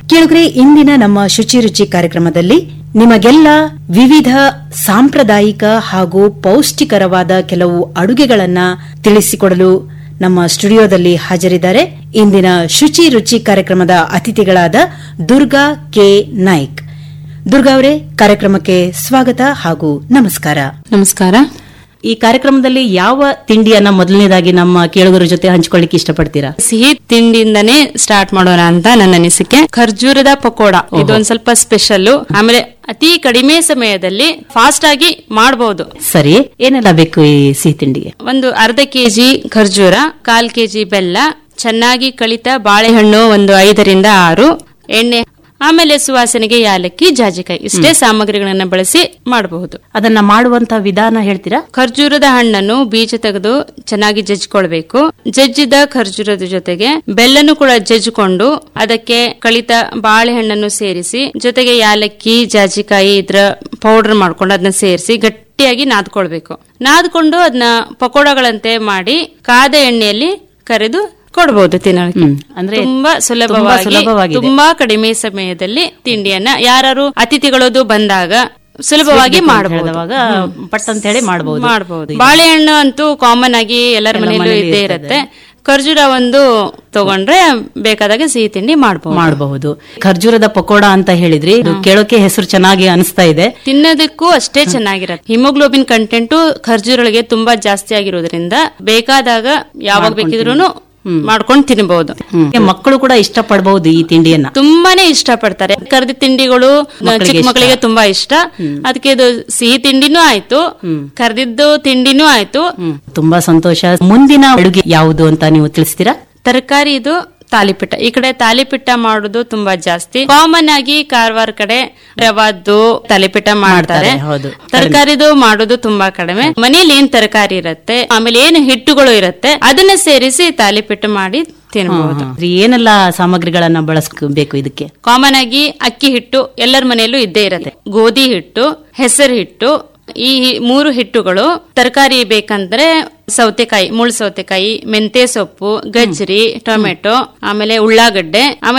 ಕೇಳಿದ್ರೆ ಇಂದಿನ ನಮ್ಮ ಶುಚಿ ರುಚಿ ಕಾರ್ಯಕ್ರಮದಲ್ಲಿ ನಿಮಗೆಲ್ಲ ವಿವಿಧ ಸಾಂಪ್ರದಾಯಿಕ ಹಾಗೂ ಪೌಷ್ಟಿಕರವಾದ ಕೆಲವು ಅಡುಗೆಗಳನ್ನ ತಿಳಿಸಿಕೊಡಲು ನಮ್ಮ ಸ್ಟುಡಿಯೋದಲ್ಲಿ ಹಾಜರಿದ್ದಾರೆ ಇಂದಿನ ಶುಚಿ ರುಚಿ ಕಾರ್ಯಕ್ರಮದ ಅತಿಥಿಗಳಾದ ದುರ್ಗಾ ಕೆ ನಾಯ್ಕ್ ದುರ್ಗಾ ಅವರೇ ಕಾರ್ಯಕ್ರಮಕ್ಕೆ ಸ್ವಾಗತ ಹಾಗೂ ನಮಸ್ಕಾರ ನಮಸ್ಕಾರ ಈ ಕಾರ್ಯಕ್ರಮದಲ್ಲಿ ಯಾವ ತಿಂಡಿಯನ್ನ ಮೊದಲನೇದಾಗಿ ನಮ್ಮ ಕೇಳುಗರ ಜೊತೆ ಹಂಚಿಕೊಳ್ಳಿಕ್ಕೆ ಇಷ್ಟಪಡ್ತೀರಾ ಸಿಹಿ ತಿಂಡಿಯಿಂದನೇ ಸ್ಟಾರ್ಟ್ ಮಾಡೋಣ ಅಂತ ನನ್ನ ಅನಿಸಿಕೆ ಖರ್ಜೂರದ ಪಕೋಡ ಇದೊಂದ್ ಸ್ವಲ್ಪ ಸ್ಪೆಷಲ್ ಆಮೇಲೆ ಅತಿ ಕಡಿಮೆ ಸಮಯದಲ್ಲಿ ಫಾಸ್ಟ್ ಆಗಿ ಮಾಡಬಹುದು ಸರಿ ಏನೆಲ್ಲ ಬೇಕು ಈ ಸಿಹಿ ತಿಂಡಿಗೆ ಒಂದು ಅರ್ಧ ಕೆಜಿ ಖರ್ಜೂರ ಕಾಲ್ ಕೆಜಿ ಬೆಲ್ಲ ಚೆನ್ನಾಗಿ ಕಳಿತ ಬಾಳೆಹಣ್ಣು ಒಂದು ಐದರಿಂದ ಆರು ಎಣ್ಣೆ ಆಮೇಲೆ ಸುವಾಸನೆಗೆ ಯಾಲಕ್ಕಿ ಜಾಜಿಕಾಯಿ ಇಷ್ಟೇ ಸಾಮಗ್ರಿಗಳನ್ನ ಬಳಸಿ ಮಾಡಬಹುದು ಅದನ್ನ ಮಾಡುವಂತ ವಿಧಾನ ಹೇಳ್ತೀರಾ ಖರ್ಜೂರದ ಹಣ್ಣನ್ನು ಬೀಜ ತೆಗೆದು ಚೆನ್ನಾಗಿ ಜಜ್ಕೊಳ್ಬೇಕು ಜಜ್ಜಿದ ಖರ್ಜೂರದ ಜೊತೆಗೆ ಬೆಲ್ಲನು ಕೂಡ ಜಜ್ಜಿಕೊಂಡು ಅದಕ್ಕೆ ಕಳಿತ ಬಾಳೆಹಣ್ಣನ್ನು ಸೇರಿಸಿ ಜೊತೆಗೆ ಯಾಲಕ್ಕಿ ಜಾಜಿಕಾಯಿ ಇದ್ರ ಪೌಡರ್ ಮಾಡ್ಕೊಂಡು ಅದನ್ನ ಸೇರಿಸಿ ಗಟ್ಟಿಯಾಗಿ ನಾದ್ಕೊಳ್ಬೇಕು ನಾದ್ಕೊಂಡು ಅದನ್ನ ಪಕೋಡಗಳಂತೆ ಮಾಡಿ ಕಾದ ಎಣ್ಣೆಯಲ್ಲಿ ಕರೆದು ಕೊಡಬಹುದು ತಿನ್ನೋಕೆ ಹ್ಮ್. ಅಂದ್ರೆ ತುಂಬಾ ತುಂಬಾ ಸುಲಭವಾಗಿ ಸುಲಭವಾಗಿದೆ. ತುಂಬಾ ಕಡಿಮೆ ಸಮಯದಲ್ಲಿ ತಿಂಡಿಯನ್ನ ಯಾರು ಅತಿಥಿಗಳದು ಬಂದಾಗ ಸುಲಭವಾಗಿ ಮಾಡಬಹುದು ಹೇಳಿದವಾಗ ಪಟ್ ಅಂತ ಹೇಳಿ ಮಾಡಬಹುದು ಮಾಡಬಹುದು ಬಾಳೆಹಣ್ಣು ಅಂತೂ ಕಾಮನ್ ಆಗಿ ಎಲ್ಲರ ಮನೆಯಲ್ಲೂ ಮನೇಲಿ ಇದ್ದೇ ಇರುತ್ತೆ ಖರ್ಜೂರ ಒಂದು ತಗೊಂಡ್ರೆ ಬೇಕಾದಾಗ ಸಿಹಿ ತಿಂಡಿ ಮಾಡಬಹುದು ಮಾಡಬಹುದು ಖರ್ಜೂರದ ಪಕೋಡ ಅಂತ ಹೇಳಿದ್ರಿ ಇದು ಕೇಳೋಕೆ ಹೆಸರು ಚೆನ್ನಾಗಿ ಅನಿಸ್ತಾ ಇದೆ ತಿನ್ನೋದಕ್ಕೂ ಅಷ್ಟೇ ಚೆನ್ನಾಗಿರತ್ತೆ ಹಿಮೋಗ್ಲೋಬಿನ್ ಕಂಟೆಂಟು ಖರ್ಜೂರಗಳಿಗೆ ತುಂಬಾ ಜಾಸ್ತಿ ಆಗಿರೋದ್ರಿಂದ ಬೇಕಾದಾಗ ಯಾವಾಗ ಬೇಕಿದ್ರು ಮಾಡ್ಕೊಂಡು ತಿನ್ನಬಹುದು ಹ್ಮ್. ಮಕ್ಕಳು ಕೂಡ ಇಷ್ಟಪಡಬಹುದು ಈ ತಿಂಡಿಯನ್ನ ತುಂಬಾನೇ ಇಷ್ಟ ಪಡ್ತಾರೆ ಕರ್ದ ತಿಂಡಿಗಳು ಚಿಕ್ಕ ಮಕ್ಕಳಿಗೆ ತುಂಬಾ ಇಷ್ಟ ಅದಕ್ಕೆ ಇದು ಸಿಹಿ ತಿಂಡಿನೂ ಆಯ್ತು ಕರ್ದಿದ್ದು ತಿಂಡಿನೂ ಆಯ್ತು ಹ್ಮ್. ತುಂಬಾ ಸಂತೋಷ ಮುಂದಿನ ಅಡುಗೆ ಯಾವುದು ಅಂತ ನೀವು ತಿಳಿಸ್ತೀರಾ ತರಕಾರಿ ಇದು ತಾಲಿಪಿಟ್ಟ ಈ ಕಡೆ ತಾಲಿಪಿಟ್ಟ ಮಾಡೋದು ತುಂಬಾ ಜಾಸ್ತಿ ಕಾಮನ್ ಆಗಿ ಕಾರವಾರ ಕಡೆ ರವಾದ್ದು ತಾಲಿಪಿಟ್ಟ ಮಾಡ್ತಾರೆ ಮಾಡ್ತಾರೆ, ಹೌದು. ತರಕಾರಿದು ಮಾಡೋದು ತುಂಬಾ ಕಡಿಮೆ ಮನೇಲಿ ಏನ್ ತರಕಾರಿ ಇರತ್ತೆ ಆಮೇಲೆ ಏನು ಹಿಟ್ಟುಗಳು ಇರತ್ತೆ ಅದನ್ನ ಸೇರಿಸಿ ತಾಲಿಪಿಟ್ಟ ಮಾಡಿ ತಿನ್ಬಹುದು ಹ್ಮ್. ಏನೆಲ್ಲ ಸಾಮಗ್ರಿಗಳನ್ನ ಬಳಸಬೇಕು ಇದಕ್ಕೆ ಕಾಮನ್ ಆಗಿ ಅಕ್ಕಿ ಹಿಟ್ಟು ಎಲ್ಲರ ಮನೆಯಲ್ಲೂ ಇದ್ದೇ ಇರತ್ತೆ ಗೋಧಿ ಹಿಟ್ಟು ಹೆಸರು ಹಿಟ್ಟು ಈ ಮೂರು ಹಿಟ್ಟುಗಳು ತರಕಾರಿ ಬೇಕಂದ್ರೆ ಸೌತೆಕಾಯಿ ಮುಳ್ ಸೌತೆಕಾಯಿ ಮೆಂತೆ ಸೊಪ್ಪು ಗಜ್ರಿ ಟೊಮೆಟೊ ಆಮೇಲೆ ಉಳ್ಳಾಗಡ್ಡೆ ಆಮೇಲೆ